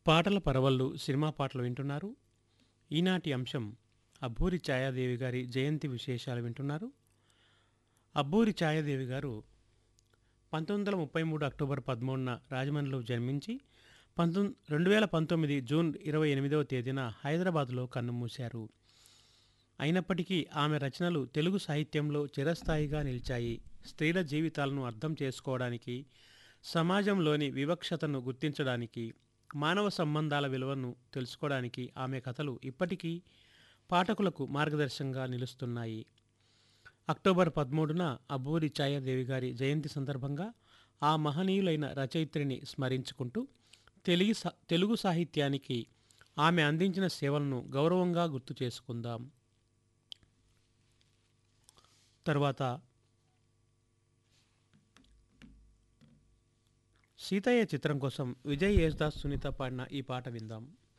పాటల పరవళ్ళు సినిమా పాటలు వింటున్నారు ఈనాటి అంశం అబ్బూరి ఛాయాదేవి గారి జయంతి విశేషాలు వింటున్నారు అబ్బూరి ఛాయాదేవి గారు పంతొమ్మిది వందల ముప్పై మూడు అక్టోబర్ పదమూడున రాజమండ్రిలో జన్మించి పంతొమ్మిది రెండు వేల పంతొమ్మిది జూన్ ఇరవై ఎనిమిదవ తేదీన హైదరాబాద్లో కన్నుమూశారు అయినప్పటికీ ఆమె రచనలు తెలుగు సాహిత్యంలో చిరస్థాయిగా నిలిచాయి స్త్రీల జీవితాలను అర్థం చేసుకోవడానికి సమాజంలోని వివక్షతను గుర్తించడానికి మానవ సంబంధాల విలువను తెలుసుకోవడానికి ఆమె కథలు ఇప్పటికీ పాఠకులకు మార్గదర్శకంగా నిలుస్తున్నాయి అక్టోబర్ పదమూడున అబ్బూరి ఛాయాదేవి గారి జయంతి సందర్భంగా ఆ మహనీయులైన రచయిత్రిని స్మరించుకుంటూ తెలుగు సా- తెలుగు సాహిత్యానికి ఆమె అందించిన సేవలను గౌరవంగా గుర్తు చేసుకుందాం తర్వాత సీతయ్య చిత్రం కోసం విజయ్ యేసుదాస్ సునీత పాడిన ఈ పాట విందాం